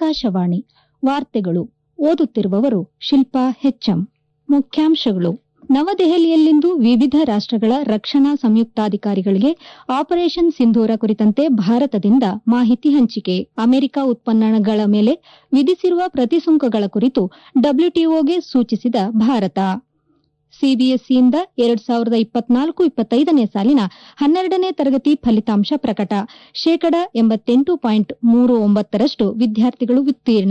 ಆಕಾಶವಾಣಿ ವಾರ್ತೆಗಳು ಓದುತ್ತಿರುವವರು ಶಿಲ್ಪಾ ಹೆಚ್ಎಂ ಮುಖ್ಯಾಂಶಗಳು ನವದೆಹಲಿಯಲ್ಲಿಂದು ವಿವಿಧ ರಾಷ್ಟಗಳ ರಕ್ಷಣಾ ಸಂಯುಕ್ತಾಧಿಕಾರಿಗಳಿಗೆ ಆಪರೇಷನ್ ಸಿಂಧೂರ ಕುರಿತಂತೆ ಭಾರತದಿಂದ ಮಾಹಿತಿ ಹಂಚಿಕೆ ಅಮೆರಿಕ ಉತ್ಪನ್ನಗಳ ಮೇಲೆ ವಿಧಿಸಿರುವ ಪ್ರತಿಸುಂಕಗಳ ಕುರಿತು ಡಬ್ಲ್ಯೂಟಿಒಗೆ ಸೂಚಿಸಿದ ಭಾರತ ಸಿಬಿಎಸ್ಇಯಿಂದ ಎರಡ್ ಸಾವಿರದ ಇಪ್ಪತ್ನಾಲ್ಕು ಇಪ್ಪತ್ತೈದನೇ ಸಾಲಿನ ಹನ್ನೆರಡನೇ ತರಗತಿ ಫಲಿತಾಂಶ ಪ್ರಕಟ ಶೇಕಡ ಎಂಬತ್ತೆಂಟು ಪಾಯಿಂಟ್ ಮೂರು ಒಂಬತ್ತರಷ್ಟು ವಿದ್ಯಾರ್ಥಿಗಳು ಉತ್ತೀರ್ಣ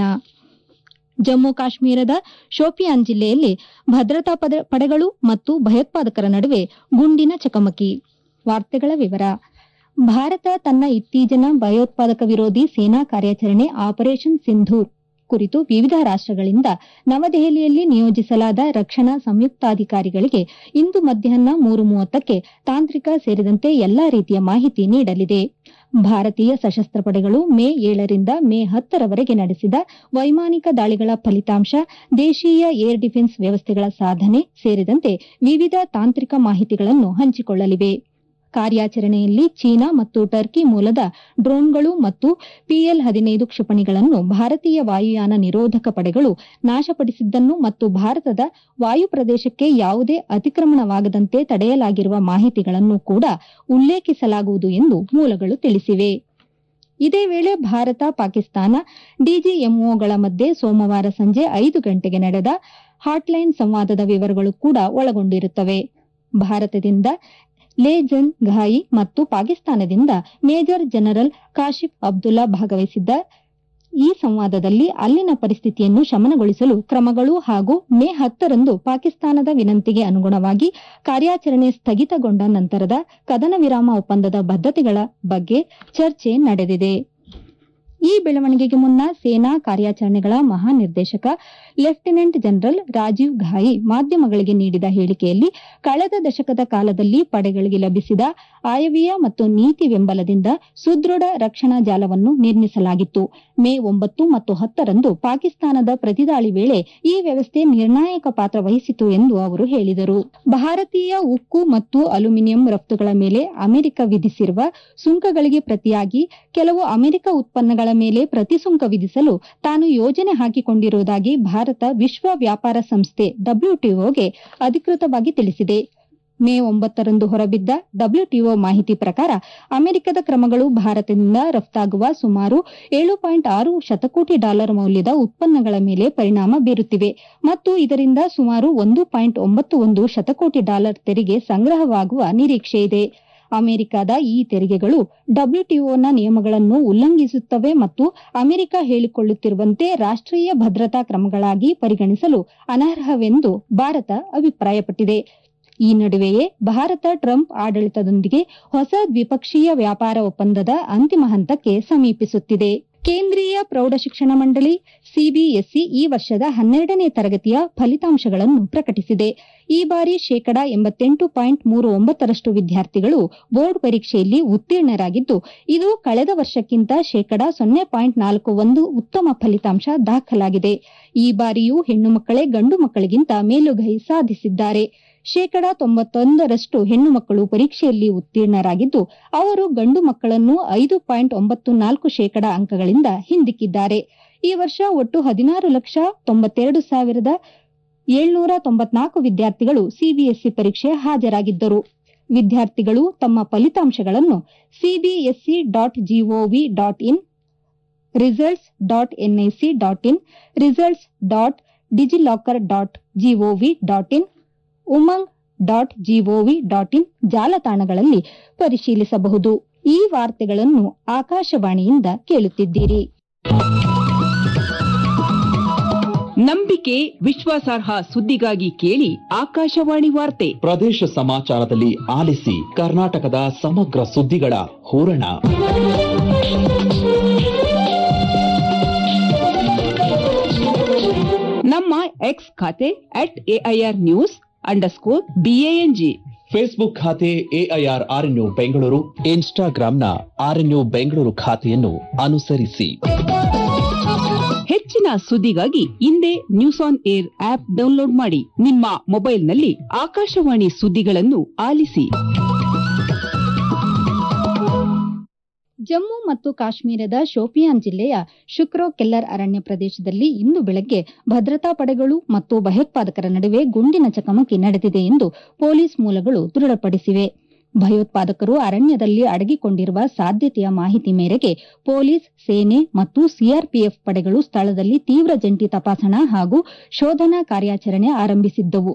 ಜಮ್ಮು ಕಾಶ್ಮೀರದ ಶೋಪಿಯಾನ್ ಜಿಲ್ಲೆಯಲ್ಲಿ ಭದ್ರತಾ ಪಡೆಗಳು ಮತ್ತು ಭಯೋತ್ಪಾದಕರ ನಡುವೆ ಗುಂಡಿನ ಚಕಮಕಿ ವಾರ್ತೆಗಳ ವಿವರ ಭಾರತ ತನ್ನ ಇತ್ತೀಚಿನ ಭಯೋತ್ಪಾದಕ ವಿರೋಧಿ ಸೇನಾ ಕಾರ್ಯಾಚರಣೆ ಆಪರೇಷನ್ ಸಿಂಧೂರ್ ಕುರಿತು ವಿವಿಧ ರಾಷ್ಟಗಳಿಂದ ನವದೆಹಲಿಯಲ್ಲಿ ನಿಯೋಜಿಸಲಾದ ರಕ್ಷಣಾ ಸಂಯುಕ್ತಾಧಿಕಾರಿಗಳಿಗೆ ಇಂದು ಮಧ್ಯಾಹ್ನ ಮೂರು ಮೂವತ್ತಕ್ಕೆ ತಾಂತ್ರಿಕ ಸೇರಿದಂತೆ ಎಲ್ಲಾ ರೀತಿಯ ಮಾಹಿತಿ ನೀಡಲಿದೆ ಭಾರತೀಯ ಸಶಸ್ತ್ರ ಪಡೆಗಳು ಮೇ ಏಳರಿಂದ ಮೇ ಹತ್ತರವರೆಗೆ ನಡೆಸಿದ ವೈಮಾನಿಕ ದಾಳಿಗಳ ಫಲಿತಾಂಶ ದೇಶೀಯ ಏರ್ ಡಿಫೆನ್ಸ್ ವ್ಯವಸ್ಥೆಗಳ ಸಾಧನೆ ಸೇರಿದಂತೆ ವಿವಿಧ ತಾಂತ್ರಿಕ ಮಾಹಿತಿಗಳನ್ನು ಹಂಚಿಕೊಳ್ಳಲಿವೆ ಕಾರ್ಯಾಚರಣೆಯಲ್ಲಿ ಚೀನಾ ಮತ್ತು ಟರ್ಕಿ ಮೂಲದ ಡ್ರೋನ್ಗಳು ಮತ್ತು ಪಿಎಲ್ ಹದಿನೈದು ಕ್ಷಿಪಣಿಗಳನ್ನು ಭಾರತೀಯ ವಾಯುಯಾನ ನಿರೋಧಕ ಪಡೆಗಳು ನಾಶಪಡಿಸಿದ್ದನ್ನು ಮತ್ತು ಭಾರತದ ವಾಯು ಪ್ರದೇಶಕ್ಕೆ ಯಾವುದೇ ಅತಿಕ್ರಮಣವಾಗದಂತೆ ತಡೆಯಲಾಗಿರುವ ಮಾಹಿತಿಗಳನ್ನು ಕೂಡ ಉಲ್ಲೇಖಿಸಲಾಗುವುದು ಎಂದು ಮೂಲಗಳು ತಿಳಿಸಿವೆ ಇದೇ ವೇಳೆ ಭಾರತ ಪಾಕಿಸ್ತಾನ ಡಿಜಿಎಂಒಗಳ ಮಧ್ಯೆ ಸೋಮವಾರ ಸಂಜೆ ಐದು ಗಂಟೆಗೆ ನಡೆದ ಹಾಟ್ಲೈನ್ ಸಂವಾದದ ವಿವರಗಳು ಕೂಡ ಒಳಗೊಂಡಿರುತ್ತವೆ ಭಾರತದಿಂದ ಲೇ ಜನ್ ಘಾಯಿ ಮತ್ತು ಪಾಕಿಸ್ತಾನದಿಂದ ಮೇಜರ್ ಜನರಲ್ ಕಾಶಿಫ್ ಅಬ್ದುಲ್ಲಾ ಭಾಗವಹಿಸಿದ್ದ ಈ ಸಂವಾದದಲ್ಲಿ ಅಲ್ಲಿನ ಪರಿಸ್ಥಿತಿಯನ್ನು ಶಮನಗೊಳಿಸಲು ಕ್ರಮಗಳು ಹಾಗೂ ಮೇ ಹತ್ತರಂದು ಪಾಕಿಸ್ತಾನದ ವಿನಂತಿಗೆ ಅನುಗುಣವಾಗಿ ಕಾರ್ಯಾಚರಣೆ ಸ್ಥಗಿತಗೊಂಡ ನಂತರದ ಕದನ ವಿರಾಮ ಒಪ್ಪಂದದ ಬದ್ದತೆಗಳ ಬಗ್ಗೆ ಚರ್ಚೆ ನಡೆದಿದೆ ಈ ಬೆಳವಣಿಗೆಗೆ ಮುನ್ನ ಸೇನಾ ಕಾರ್ಯಾಚರಣೆಗಳ ಮಹಾನಿರ್ದೇಶಕ ಲೆಫ್ಟಿನೆಂಟ್ ಜನರಲ್ ರಾಜೀವ್ ಘಾಯಿ ಮಾಧ್ಯಮಗಳಿಗೆ ನೀಡಿದ ಹೇಳಿಕೆಯಲ್ಲಿ ಕಳೆದ ದಶಕದ ಕಾಲದಲ್ಲಿ ಪಡೆಗಳಿಗೆ ಲಭಿಸಿದ ಆಯವ್ಯಯ ಮತ್ತು ನೀತಿ ಬೆಂಬಲದಿಂದ ಸುದೃಢ ರಕ್ಷಣಾ ಜಾಲವನ್ನು ನಿರ್ಮಿಸಲಾಗಿತ್ತು ಮೇ ಒಂಬತ್ತು ಮತ್ತು ಹತ್ತರಂದು ಪಾಕಿಸ್ತಾನದ ಪ್ರತಿದಾಳಿ ವೇಳೆ ಈ ವ್ಯವಸ್ಥೆ ನಿರ್ಣಾಯಕ ಪಾತ್ರ ವಹಿಸಿತು ಎಂದು ಅವರು ಹೇಳಿದರು ಭಾರತೀಯ ಉಕ್ಕು ಮತ್ತು ಅಲ್ಯೂಮಿನಿಯಂ ರಫ್ತುಗಳ ಮೇಲೆ ಅಮೆರಿಕ ವಿಧಿಸಿರುವ ಸುಂಕಗಳಿಗೆ ಪ್ರತಿಯಾಗಿ ಕೆಲವು ಅಮೆರಿಕ ಉತ್ಪನ್ನಗಳ ಮೇಲೆ ಪ್ರತಿಸುಂಕ ವಿಧಿಸಲು ತಾನು ಯೋಜನೆ ಹಾಕಿಕೊಂಡಿರುವುದಾಗಿ ಭಾರತ ವಿಶ್ವ ವ್ಯಾಪಾರ ಸಂಸ್ಥೆ ಡಬ್ಲ್ಯೂಟಿಒಗೆ ಅಧಿಕೃತವಾಗಿ ತಿಳಿಸಿದೆ ಮೇ ಒಂಬತ್ತರಂದು ಹೊರಬಿದ್ದ ಡಬ್ಲ್ಯೂಟಿಒ ಮಾಹಿತಿ ಪ್ರಕಾರ ಅಮೆರಿಕದ ಕ್ರಮಗಳು ಭಾರತದಿಂದ ರಫ್ತಾಗುವ ಸುಮಾರು ಏಳು ಪಾಯಿಂಟ್ ಆರು ಶತಕೋಟಿ ಡಾಲರ್ ಮೌಲ್ಯದ ಉತ್ಪನ್ನಗಳ ಮೇಲೆ ಪರಿಣಾಮ ಬೀರುತ್ತಿವೆ ಮತ್ತು ಇದರಿಂದ ಸುಮಾರು ಒಂದು ಪಾಯಿಂಟ್ ಒಂಬತ್ತು ಒಂದು ಶತಕೋಟಿ ಡಾಲರ್ ತೆರಿಗೆ ಸಂಗ್ರಹವಾಗುವ ನಿರೀಕ್ಷೆಯಿದೆ ಅಮೆರಿಕದ ಈ ತೆರಿಗೆಗಳು ಡಬ್ಲ್ಯೂಟಿಒನ ನಿಯಮಗಳನ್ನು ಉಲ್ಲಂಘಿಸುತ್ತವೆ ಮತ್ತು ಅಮೆರಿಕ ಹೇಳಿಕೊಳ್ಳುತ್ತಿರುವಂತೆ ರಾಷ್ಟೀಯ ಭದ್ರತಾ ಕ್ರಮಗಳಾಗಿ ಪರಿಗಣಿಸಲು ಅನರ್ಹವೆಂದು ಭಾರತ ಅಭಿಪ್ರಾಯಪಟ್ಟಿದೆ ಈ ನಡುವೆಯೇ ಭಾರತ ಟ್ರಂಪ್ ಆಡಳಿತದೊಂದಿಗೆ ಹೊಸ ದ್ವಿಪಕ್ಷೀಯ ವ್ಯಾಪಾರ ಒಪ್ಪಂದದ ಅಂತಿಮ ಹಂತಕ್ಕೆ ಸಮೀಪಿಸುತ್ತಿದೆ ಕೇಂದ್ರೀಯ ಪ್ರೌಢಶಿಕ್ಷಣ ಮಂಡಳಿ ಸಿಬಿಎಸ್ಇ ಈ ವರ್ಷದ ಹನ್ನೆರಡನೇ ತರಗತಿಯ ಫಲಿತಾಂಶಗಳನ್ನು ಪ್ರಕಟಿಸಿದೆ ಈ ಬಾರಿ ಶೇಕಡಾ ಎಂಬತ್ತೆಂಟು ಪಾಯಿಂಟ್ ಮೂರು ಒಂಬತ್ತರಷ್ಟು ವಿದ್ಯಾರ್ಥಿಗಳು ಬೋರ್ಡ್ ಪರೀಕ್ಷೆಯಲ್ಲಿ ಉತ್ತೀರ್ಣರಾಗಿದ್ದು ಇದು ಕಳೆದ ವರ್ಷಕ್ಕಿಂತ ಶೇಕಡಾ ಸೊನ್ನೆ ಪಾಯಿಂಟ್ ನಾಲ್ಕು ಒಂದು ಉತ್ತಮ ಫಲಿತಾಂಶ ದಾಖಲಾಗಿದೆ ಈ ಬಾರಿಯೂ ಹೆಣ್ಣು ಮಕ್ಕಳೇ ಗಂಡು ಮಕ್ಕಳಿಗಿಂತ ಮೇಲುಗೈ ಸಾಧಿಸಿದ್ದಾರೆ ಶೇಕಡಾ ತೊಂಬತ್ತೊಂದರಷ್ಟು ಹೆಣ್ಣು ಮಕ್ಕಳು ಪರೀಕ್ಷೆಯಲ್ಲಿ ಉತ್ತೀರ್ಣರಾಗಿದ್ದು ಅವರು ಗಂಡು ಮಕ್ಕಳನ್ನು ಐದು ಪಾಯಿಂಟ್ ಒಂಬತ್ತು ನಾಲ್ಕು ಶೇಕಡಾ ಅಂಕಗಳಿಂದ ಹಿಂದಿಕ್ಕಿದ್ದಾರೆ ಈ ವರ್ಷ ಒಟ್ಟು ಹದಿನಾರು ಲಕ್ಷ ತೊಂಬತ್ತೆರಡು ಸಾವಿರದ ಏಳ್ನೂರ ತೊಂಬತ್ನಾಲ್ಕು ವಿದ್ಯಾರ್ಥಿಗಳು ಸಿಬಿಎಸ್ಇ ಪರೀಕ್ಷೆ ಹಾಜರಾಗಿದ್ದರು ವಿದ್ಯಾರ್ಥಿಗಳು ತಮ್ಮ ಫಲಿತಾಂಶಗಳನ್ನು CBSE dot GOV dot in results dot NIC dot in results dot DigiLocker dot GOV dot in UMANG dot GOV dot in ಜಾಲತಾಣಗಳಲ್ಲಿ ಪರಿಶೀಲಿಸಬಹುದು ಈ ವಾರ್ತೆಗಳನ್ನು ಆಕಾಶವಾಣಿಯಿಂದ ಕೇಳುತ್ತಿದ್ದೀರಿ ನಂಬಿಕೆ ವಿಶ್ವಾಸಾರ್ಹ ಸುದ್ದಿಗಾಗಿ ಕೇಳಿ ಆಕಾಶವಾಣಿ ವಾರ್ತೆ ಪ್ರದೇಶ ಸಮಾಚಾರದಲ್ಲಿ ಆಲಿಸಿ ಕರ್ನಾಟಕದ ಸಮಗ್ರ ಸುದ್ದಿಗಳ ಹೂರಣ ನಮ್ಮ ಎಕ್ಸ್ ಖಾತೆ at AIR news underscore BANG Facebook ಖಾತೆ ಎಐಆರ್ ಆರ್ಎನ್ಯು ಬೆಂಗಳೂರು ಇನ್ಸ್ಟಾಗ್ರಾಂನ ಆರ್ಎನ್ಯು ಬೆಂಗಳೂರು ಖಾತೆಯನ್ನು ಅನುಸರಿಸಿ ಹೆಚ್ಚಿನ ಸುದ್ದಿಗಾಗಿ ಹಿಂದೆ news on air app download ಮಾಡಿ ನಿಮ್ಮ ಮೊಬೈಲ್ನಲ್ಲಿ ಆಕಾಶವಾಣಿ ಸುದ್ದಿಗಳನ್ನು ಆಲಿಸಿ ಜಮ್ಮು ಮತ್ತು ಕಾಶ್ಮೀರದ ಶೋಪಿಯಾನ್ ಜಿಲ್ಲೆಯ ಶುಕ್ರೋ ಕೆಲ್ಲರ್ ಅರಣ್ಯ ಪ್ರದೇಶದಲ್ಲಿ ಇಂದು ಬೆಳಗ್ಗೆ ಭದ್ರತಾ ಪಡೆಗಳು ಮತ್ತು ಭಯೋತ್ಪಾದಕರ ನಡುವೆ ಗುಂಡಿನ ಚಕಮಕಿ ನಡೆದಿದೆ ಎಂದು ಪೊಲೀಸ್ ಮೂಲಗಳು ದೃಢಪಡಿಸಿವೆ ಭಯೋತ್ಪಾದಕರು ಅರಣ್ಯದಲ್ಲಿ ಅಡಗಿಕೊಂಡಿರುವ ಸಾಧ್ಯತೆಯ ಮಾಹಿತಿ ಮೇರೆಗೆ ಪೊಲೀಸ್ ಸೇನೆ ಮತ್ತು ಸಿಆರ್ಪಿಎಫ್ ಪಡೆಗಳು ಸ್ಥಳದಲ್ಲಿ ತೀವ್ರ ಜಂಟಿ ತಪಾಸಣಾ ಹಾಗೂ ಶೋಧನಾ ಕಾರ್ಯಾಚರಣೆ ಆರಂಭಿಸಿದ್ದವು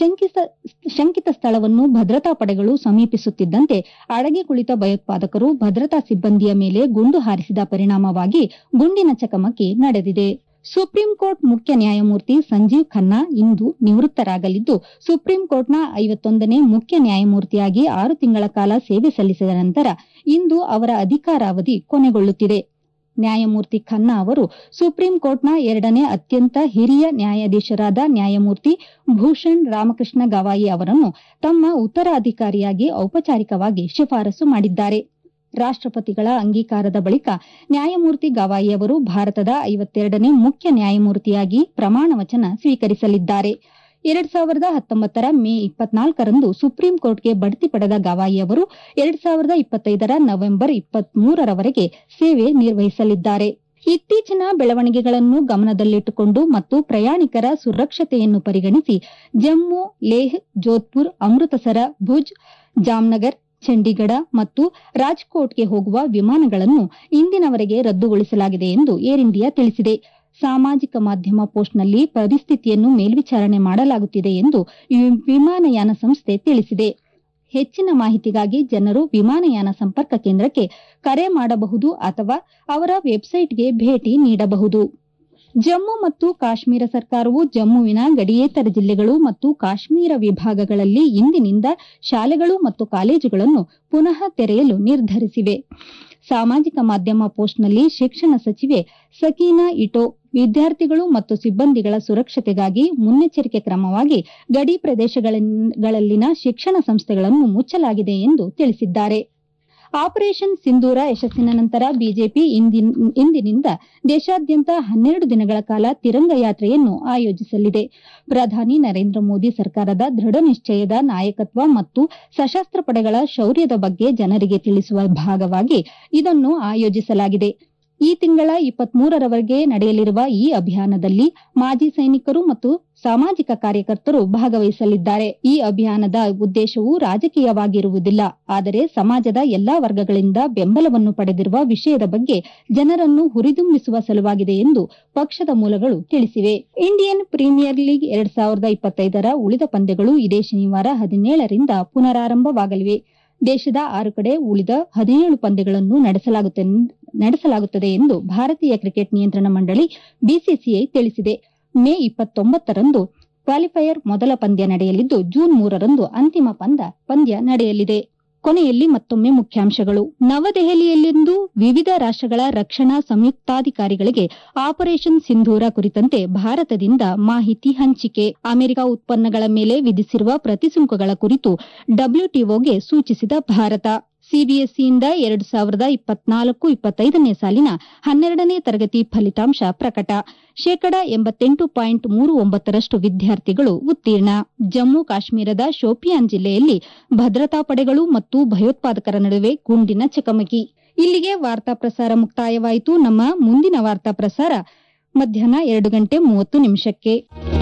ಶಂಕಿತ ಸ್ಥಳವನ್ನು ಭದ್ರತಾ ಪಡೆಗಳು ಸಮೀಪಿಸುತ್ತಿದ್ದಂತೆ ಅಡಗಿ ಕುಳಿತ ಭಯೋತ್ಪಾದಕರು ಭದ್ರತಾ ಸಿಬ್ಬಂದಿಯ ಮೇಲೆ ಗುಂಡು ಹಾರಿಸಿದ ಪರಿಣಾಮವಾಗಿ ಗುಂಡಿನ ಚಕಮಕಿ ನಡೆದಿದೆ ಸುಪ್ರೀಂ ಕೋರ್ಟ್ ಮುಖ್ಯ ನ್ಯಾಯಮೂರ್ತಿ ಸಂಜೀವ್ ಖನ್ನಾ ಇಂದು ನಿವೃತ್ತರಾಗಲಿದ್ದು ಸುಪ್ರೀಂ ಕೋರ್ಟ್ನ ಐವತ್ತೊಂದನೇ ಮುಖ್ಯ ನ್ಯಾಯಮೂರ್ತಿಯಾಗಿ ಆರು ತಿಂಗಳ ಕಾಲ ಸೇವೆ ಸಲ್ಲಿಸಿದ ನಂತರ ಇಂದು ಅವರ ಅಧಿಕಾರಾವಧಿ ಕೊನೆಗೊಳ್ಳುತ್ತಿದೆ ನ್ಯಾಯಮೂರ್ತಿ ಖನ್ನಾ ಅವರು ಸುಪ್ರೀಂ ಕೋರ್ಟ್ನ ಎರಡನೇ ಅತ್ಯಂತ ಹಿರಿಯ ನ್ಯಾಯಾಧೀಶರಾದ ನ್ಯಾಯಮೂರ್ತಿ ಭೂಷಣ್ ರಾಮಕೃಷ್ಣ ಗವಾಯಿ ಅವರನ್ನು ತಮ್ಮ ಉತ್ತರಾಧಿಕಾರಿಯಾಗಿ ಔಪಚಾರಿಕವಾಗಿ ಶಿಫಾರಸು ಮಾಡಿದ್ದಾರೆ ರಾಷ್ಟಪತಿಗಳ ಅಂಗೀಕಾರದ ಬಳಿಕ ನ್ಯಾಯಮೂರ್ತಿ ಗವಾಯಿ ಅವರು ಭಾರತದ ಐವತ್ತೆರಡನೇ ಮುಖ್ಯ ನ್ಯಾಯಮೂರ್ತಿಯಾಗಿ ಪ್ರಮಾಣ ವಚನ ಸ್ವೀಕರಿಸಲಿದ್ದಾರೆ ಎರಡ್ ಸಾವಿರದ ಹತ್ತೊಂಬತ್ತರ ಮೇ ಇಪ್ಪತ್ನಾಲ್ಕರಂದು ಸುಪ್ರೀಂ ಕೋರ್ಟ್ಗೆ ಬಡ್ತಿ ಪಡೆದ ಗವಾಯಿ ಅವರು ಎರಡ್ ಸಾವಿರದ ಇಪ್ಪತ್ತೈದರ ನವೆಂಬರ್ ಇಪ್ಪತ್ಮೂರರವರೆಗೆ ಸೇವೆ ನಿರ್ವಹಿಸಲಿದ್ದಾರೆ ಇತ್ತೀಚಿನ ಬೆಳವಣಿಗೆಗಳನ್ನು ಗಮನದಲ್ಲಿಟ್ಟುಕೊಂಡು ಮತ್ತು ಪ್ರಯಾಣಿಕರ ಸುರಕ್ಷತೆಯನ್ನು ಪರಿಗಣಿಸಿ ಜಮ್ಮು ಲೇಹ್ ಜೋಧ್ಪುರ್ ಅಮೃತಸರ ಭುಜ್ ಜಾಮ್ನಗರ್ ಚಂಡೀಗಢ ಮತ್ತು ರಾಜ್ಕೋಟ್ಗೆ ಹೋಗುವ ವಿಮಾನಗಳನ್ನು ಇಂದಿನವರೆಗೆ ರದ್ದುಗೊಳಿಸಲಾಗಿದೆ ಎಂದು ಏರ್ ಇಂಡಿಯಾ ತಿಳಿಸಿದೆ ಸಾಮಾಜಿಕ ಮಾಧ್ಯಮ ಪೋಸ್ಟ್ನಲ್ಲಿ ಪರಿಸ್ಥಿತಿಯನ್ನು ಮೇಲ್ವಿಚಾರಣೆ ಮಾಡಲಾಗುತ್ತಿದೆ ಎಂದು ವಿಮಾನಯಾನ ಸಂಸ್ಥೆ ತಿಳಿಸಿದೆ ಹೆಚ್ಚಿನ ಮಾಹಿತಿಗಾಗಿ ಜನರು ವಿಮಾನಯಾನ ಸಂಪರ್ಕ ಕೇಂದ್ರಕ್ಕೆ ಕರೆ ಮಾಡಬಹುದು ಅಥವಾ ಅವರ ವೆಬ್ಸೈಟ್ಗೆ ಭೇಟಿ ನೀಡಬಹುದು ಜಮ್ಮು ಮತ್ತು ಕಾಶ್ಮೀರ ಸರ್ಕಾರವು ಜಮ್ಮುವಿನ ಗಡಿಯೇತರ ಜಿಲ್ಲೆಗಳು ಮತ್ತು ಕಾಶ್ಮೀರ ವಿಭಾಗಗಳಲ್ಲಿ ಇಂದಿನಿಂದ ಶಾಲೆಗಳು ಮತ್ತು ಕಾಲೇಜುಗಳನ್ನು ಪುನಃ ತೆರೆಯಲು ನಿರ್ಧರಿಸಿವೆ ಸಾಮಾಜಿಕ ಮಾಧ್ಯಮ ಪೋಸ್ಟ್ನಲ್ಲಿ ಶಿಕ್ಷಣ ಸಚಿವೆ ಸಕೀನಾ ಇಟೋ ವಿದ್ಯಾರ್ಥಿಗಳು ಮತ್ತು ಸಿಬ್ಬಂದಿಗಳ ಸುರಕ್ಷತೆಗಾಗಿ ಮುನ್ನೆಚ್ಚರಿಕೆ ಕ್ರಮವಾಗಿ ಗಡಿ ಪ್ರದೇಶಗಳಲ್ಲಿನ ಶಿಕ್ಷಣ ಸಂಸ್ಥೆಗಳನ್ನು ಮುಚ್ಚಲಾಗಿದೆ ಎಂದು ತಿಳಿಸಿದ್ದಾರೆ ಆಪರೇಷನ್ ಸಿಂಧೂರ ಯಶಸ್ಸಿನ ನಂತರ ಬಿಜೆಪಿ ಇಂದಿನಿಂದ ದೇಶಾದ್ಯಂತ ಹನ್ನೆರಡು ದಿನಗಳ ಕಾಲ ತಿರಂಗ ಯಾತ್ರೆಯನ್ನು ಆಯೋಜಿಸಲಿದೆ ಪ್ರಧಾನಿ ನರೇಂದ್ರ ಮೋದಿ ಸರ್ಕಾರದ ದೃಢ ನಿಶ್ಚಯದ ನಾಯಕತ್ವ ಮತ್ತು ಸಶಸ್ತ್ರ ಪಡೆಗಳ ಶೌರ್ಯದ ಬಗ್ಗೆ ಜನರಿಗೆ ತಿಳಿಸುವ ಭಾಗವಾಗಿ ಇದನ್ನು ಆಯೋಜಿಸಲಾಗಿದೆ ಈ ತಿಂಗಳ ಇಪ್ಪತ್ಮೂರರವರೆಗೆ ನಡೆಯಲಿರುವ ಈ ಅಭಿಯಾನದಲ್ಲಿ ಮಾಜಿ ಸೈನಿಕರು ಮತ್ತು ಸಾಮಾಜಿಕ ಕಾರ್ಯಕರ್ತರು ಭಾಗವಹಿಸಲಿದ್ದಾರೆ ಈ ಅಭಿಯಾನದ ಉದ್ದೇಶವು ರಾಜಕೀಯವಾಗಿರುವುದಿಲ್ಲ ಆದರೆ ಸಮಾಜದ ಎಲ್ಲಾ ವರ್ಗಗಳಿಂದ ಬೆಂಬಲವನ್ನು ಪಡೆದಿರುವ ವಿಷಯದ ಬಗ್ಗೆ ಜನರನ್ನು ಹುರಿದುಂಬಿಸುವ ಸಲುವಾಗಿದೆ ಎಂದು ಪಕ್ಷದ ಮೂಲಗಳು ತಿಳಿಸಿವೆ ಇಂಡಿಯನ್ ಪ್ರೀಮಿಯರ್ ಲೀಗ್ ಎರಡ್ ಸಾವಿರದ ಇಪ್ಪತ್ತೈದರ ಉಳಿದ ಪಂದ್ಯಗಳು ಇದೇ ಶನಿವಾರ ಹದಿನೇಳರಿಂದ ಪುನರಾರಂಭವಾಗಲಿವೆ ದೇಶದ ಆರು ಕಡೆ ಉಳಿದ ಹದಿನೇಳು ಪಂದ್ಯಗಳನ್ನು ನಡೆಸಲಾಗುತ್ತದೆ ಎಂದು ಭಾರತೀಯ ಕ್ರಿಕೆಟ್ ನಿಯಂತ್ರಣ ಮಂಡಳಿ ಬಿಸಿಸಿಐ ತಿಳಿಸಿದೆ ಮೇ ಇಪ್ಪತ್ತೊಂಬತ್ತರಂದು ಕ್ವಾಲಿಫೈಯರ್ ಮೊದಲ ಪಂದ್ಯ ನಡೆಯಲಿದ್ದು ಜೂನ್ ಮೂರರಂದು ಅಂತಿಮ ಪಂದ್ಯ ನಡೆಯಲಿದೆ ಕೊನೆಯಲ್ಲಿ ಮತ್ತೊಮ್ಮೆ ಮುಖ್ಯಾಂಶಗಳು ನವದೆಹಲಿಯಲ್ಲಿಂದು ವಿವಿಧ ರಾಷ್ಟಗಳ ರಕ್ಷಣಾ ಸಂಯುಕ್ತಾಧಿಕಾರಿಗಳಿಗೆ ಆಪರೇಷನ್ ಸಿಂಧೂರ ಕುರಿತಂತೆ ಭಾರತದಿಂದ ಮಾಹಿತಿ ಹಂಚಿಕೆ ಅಮೆರಿಕ ಉತ್ಪನ್ನಗಳ ಮೇಲೆ ವಿಧಿಸಿರುವ ಪ್ರತಿಸುಂಕಗಳ ಕುರಿತು ಡಬ್ಲ್ಯೂಟಿಒಗೆ ಸೂಚಿಸಿದ ಭಾರತ ಸಿಬಿಎಸ್ಇಯಿಂದ ಎರಡು ಸಾವಿರದ ಇಪ್ಪತ್ನಾಲ್ಕು ಇಪ್ಪತ್ತೈದನೇ ಸಾಲಿನ ಹನ್ನೆರಡನೇ ತರಗತಿ ಫಲಿತಾಂಶ ಪ್ರಕಟ ಶೇಕಡ ಎಂಬತ್ತೆಂಟು ಪಾಯಿಂಟ್ ಮೂರು ಒಂಬತ್ತರಷ್ಟು ವಿದ್ಯಾರ್ಥಿಗಳು ಉತ್ತೀರ್ಣ ಜಮ್ಮು ಕಾಶ್ಮೀರದ ಶೋಪಿಯಾನ್ ಜಿಲ್ಲೆಯಲ್ಲಿ ಭದ್ರತಾ ಪಡೆಗಳು ಮತ್ತು ಭಯೋತ್ಪಾದಕರ ನಡುವೆ ಗುಂಡಿನ ಚಕಮಕಿ ಇಲ್ಲಿಗೆ ವಾರ್ತಾ ಪ್ರಸಾರ ಮುಕ್ತಾಯವಾಯಿತು ನಮ್ಮ ಮುಂದಿನ ವಾರ್ತಾ ಪ್ರಸಾರ ಮಧ್ಯಾಹ್ನ ಎರಡು ಗಂಟೆ ಮೂವತ್ತು ನಿಮಿಷಕ್ಕೆ